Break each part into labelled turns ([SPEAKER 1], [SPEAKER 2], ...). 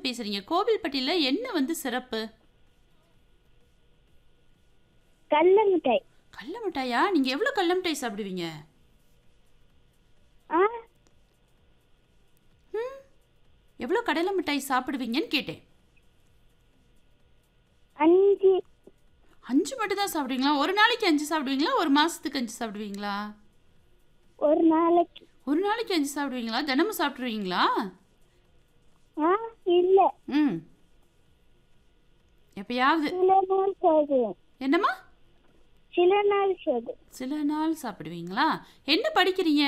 [SPEAKER 1] பேசுறீங்க கோவில்பட்டியில என்ன வந்து சிறப்பு
[SPEAKER 2] கடல மிட்டாய்
[SPEAKER 1] கடல மிட்டாயா நீங்க எவ்வளவு கடல மிட்டாய் சாப்பிடுவீங்க
[SPEAKER 2] ஆ
[SPEAKER 1] எவ்வளவு கடலை மிட்டாய் சாப்பிடுவீங்கன்னு கேட்டேன்
[SPEAKER 2] அஞ்சு
[SPEAKER 1] அஞ்சு மட்டும் தான் சாப்பிடுவீங்களா ஒரு நாளைக்கு அஞ்சு சாப்பிடுவீங்களா ஒரு மாசத்துக்கு அஞ்சு சாப்பிடுவீங்களா
[SPEAKER 2] ஒரு நாளைக்கு
[SPEAKER 1] ஒரு நாளைக்கு அஞ்சு சாப்பிடுவீங்களா தினமும் சாப்பிட்ருவீங்களா
[SPEAKER 2] ஆ இல்ல
[SPEAKER 1] ம் எப்பயாவது
[SPEAKER 2] சில நாள் சாப்பிடுவேன்
[SPEAKER 1] என்னம்மா
[SPEAKER 2] சில நாள் சாப்பிடுவேன்
[SPEAKER 1] சில நாள் சாப்பிடுவீங்களா என்ன படிக்கிறீங்க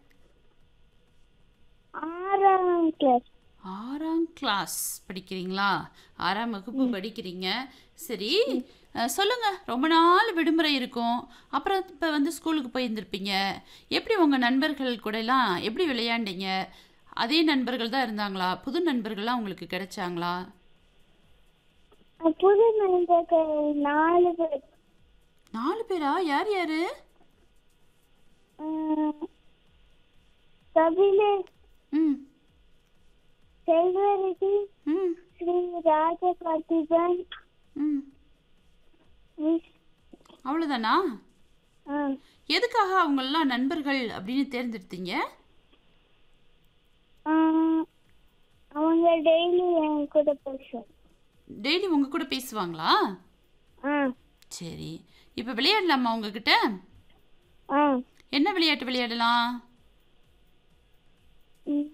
[SPEAKER 2] ஆறாம் கிளாஸ்
[SPEAKER 1] ஆறாம் கிளாஸ் படிக்கிறீங்களா ஆறாம் வகுப்பு படிக்கிறீங்க சரி அஹ், சொல்லுங்க ரொம்ப நாள் விடுமுறை இருக்கும் அப்புறம் இப்போ வந்து ஸ்கூலுக்கு போயிருந்திருப்பீங்க எப்படி உங்கள் நண்பர்கள் கூடலாம் எப்படி விளையாண்டீங்க அதே நண்பர்கள் தான் இருந்தாங்களா புது நண்பர்கள்லாம் உங்களுக்கு கிடைச்சாங்களா
[SPEAKER 2] புது நண்பர்கள் நாலு பேர்
[SPEAKER 1] நாலு பேரா யார் யாரு
[SPEAKER 2] ஆ, கபிலேஷ்
[SPEAKER 1] ம்
[SPEAKER 2] செல்வரெட்டி
[SPEAKER 1] ம்
[SPEAKER 2] ஸ்ரீ ராஜகார்த்திகன்
[SPEAKER 1] ம்
[SPEAKER 2] மிஸ்
[SPEAKER 1] அவ்வளோதானா
[SPEAKER 2] ஆ
[SPEAKER 1] எதுக்காக அவங்களெல்லாம் நண்பர்கள் அப்படின்னு தேர்ந்தெடுத்தீங்க
[SPEAKER 2] ஆ, அவங்க டெய்லி என் கூட பேசுவோம்
[SPEAKER 1] டெய்லி உங்கள் கூட பேசுவாங்களா
[SPEAKER 2] ஆ
[SPEAKER 1] சரி இப்போ விளையாடலாமா உங்ககிட்ட
[SPEAKER 2] ஆ
[SPEAKER 1] என்ன விளையாட்டு விளையாடலாம்
[SPEAKER 2] ம்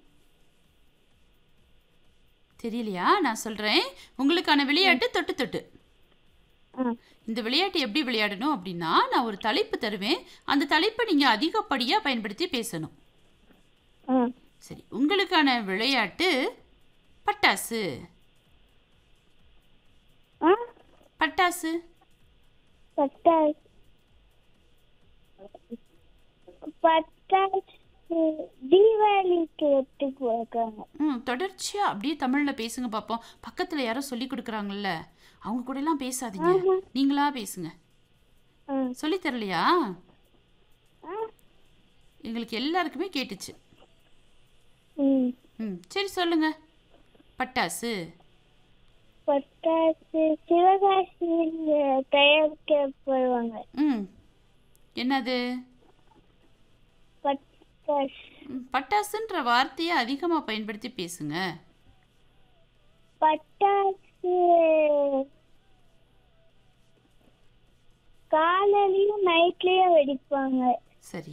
[SPEAKER 1] தெரியலையா நான் சொல்கிறேன் உங்களுக்கான விளையாட்டு தொட்டு தொட்டு
[SPEAKER 2] ஆ
[SPEAKER 1] இந்த விளையாட்டு எப்படி விளையாடணும் அப்படின்னா நான் ஒரு தலைப்பு தருவேன் அந்த தலைப்பை நீங்கள் அதிகப்படியாக பயன்படுத்தி பேசணும்
[SPEAKER 2] ஆ
[SPEAKER 1] சரி உங்களுக்கான விளையாட்டு பட்டாசு
[SPEAKER 2] ஆ
[SPEAKER 1] பட்டாசு
[SPEAKER 2] பட்டாசு பட்டாசு தீபாவளிக்கு எடுத்து போயிருக்காங்க
[SPEAKER 1] ம் தொடர்ச்சியாக அப்படியே தமிழில் பேசுங்க பார்ப்போம் பக்கத்தில் யாரோ சொல்லி கொடுக்குறாங்கல்ல அவங்க கூட எல்லாம் பேசாதீங்க நீங்களா பேசுங்க
[SPEAKER 2] ஆ
[SPEAKER 1] சொல்லித் தரலையா
[SPEAKER 2] ஆ
[SPEAKER 1] எங்களுக்கு எல்லாருக்குமே கேட்டுச்சு
[SPEAKER 2] ம்
[SPEAKER 1] ம் சரி சொல்லுங்க பட்டாசு
[SPEAKER 2] பட்டாசு சிவகாசியில் தயாரிக்கப்படுவாங்க
[SPEAKER 1] ம் என்னது
[SPEAKER 2] பட்டாசு
[SPEAKER 1] ம், பட்டாசுன்ற வார்த்தையை அதிகமாக பயன்படுத்தி பேசுங்க
[SPEAKER 2] பட்டாசு காலையிலயும் நைட்லயும் வெடிப்பாங்க
[SPEAKER 1] சரி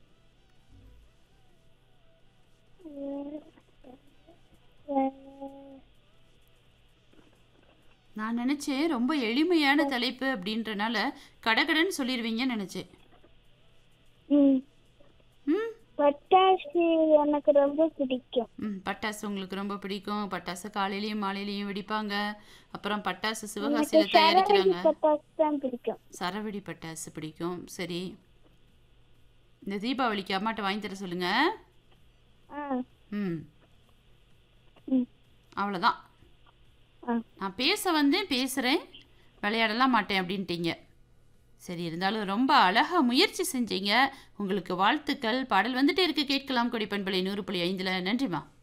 [SPEAKER 1] நான் நினச்சேன் ரொம்ப எளிமையான தலைப்பு அப்படின்றனால கடகடன்னு சொல்லிடுவீங்கன்னு நினச்சேன்
[SPEAKER 2] ம்
[SPEAKER 1] ம்
[SPEAKER 2] பட்டாசு எனக்கு ரொம்ப பிடிக்கும்
[SPEAKER 1] ம் பட்டாசு உங்களுக்கு ரொம்ப பிடிக்கும் பட்டாசு காலையிலயும் மாலையிலயும் வெடிப்பாங்க அப்புறம் பட்டாசு
[SPEAKER 2] எனக்கு
[SPEAKER 1] சிவகாசியில்
[SPEAKER 2] சரவெடி
[SPEAKER 1] தயாரிக்கிறாங்க
[SPEAKER 2] பட்டாசு தான் பிடிக்கும்
[SPEAKER 1] சரவெடி பட்டாசு பிடிக்கும் சரி இந்த தீபாவளிக்கு அம்மாட்ட வாங்கி தர சொல்லுங்க
[SPEAKER 2] ஆ
[SPEAKER 1] ம்
[SPEAKER 2] ம்
[SPEAKER 1] அவ்வளோதான்
[SPEAKER 2] ஆ
[SPEAKER 1] நான் பேச வந்தேன் பேசுகிறேன் விளையாடலாம் மாட்டேன் அப்படின்ட்டீங்க சரி இருந்தாலும் ரொம்ப அழகாக முயற்சி செஞ்சீங்க உங்களுக்கு வாழ்த்துக்கள் பாடல் வந்துட்டே இருக்கு கேட்கலாம் கொடி பண்பலை நூறு புள்ளி ஐந்தில் நன்றிம்மா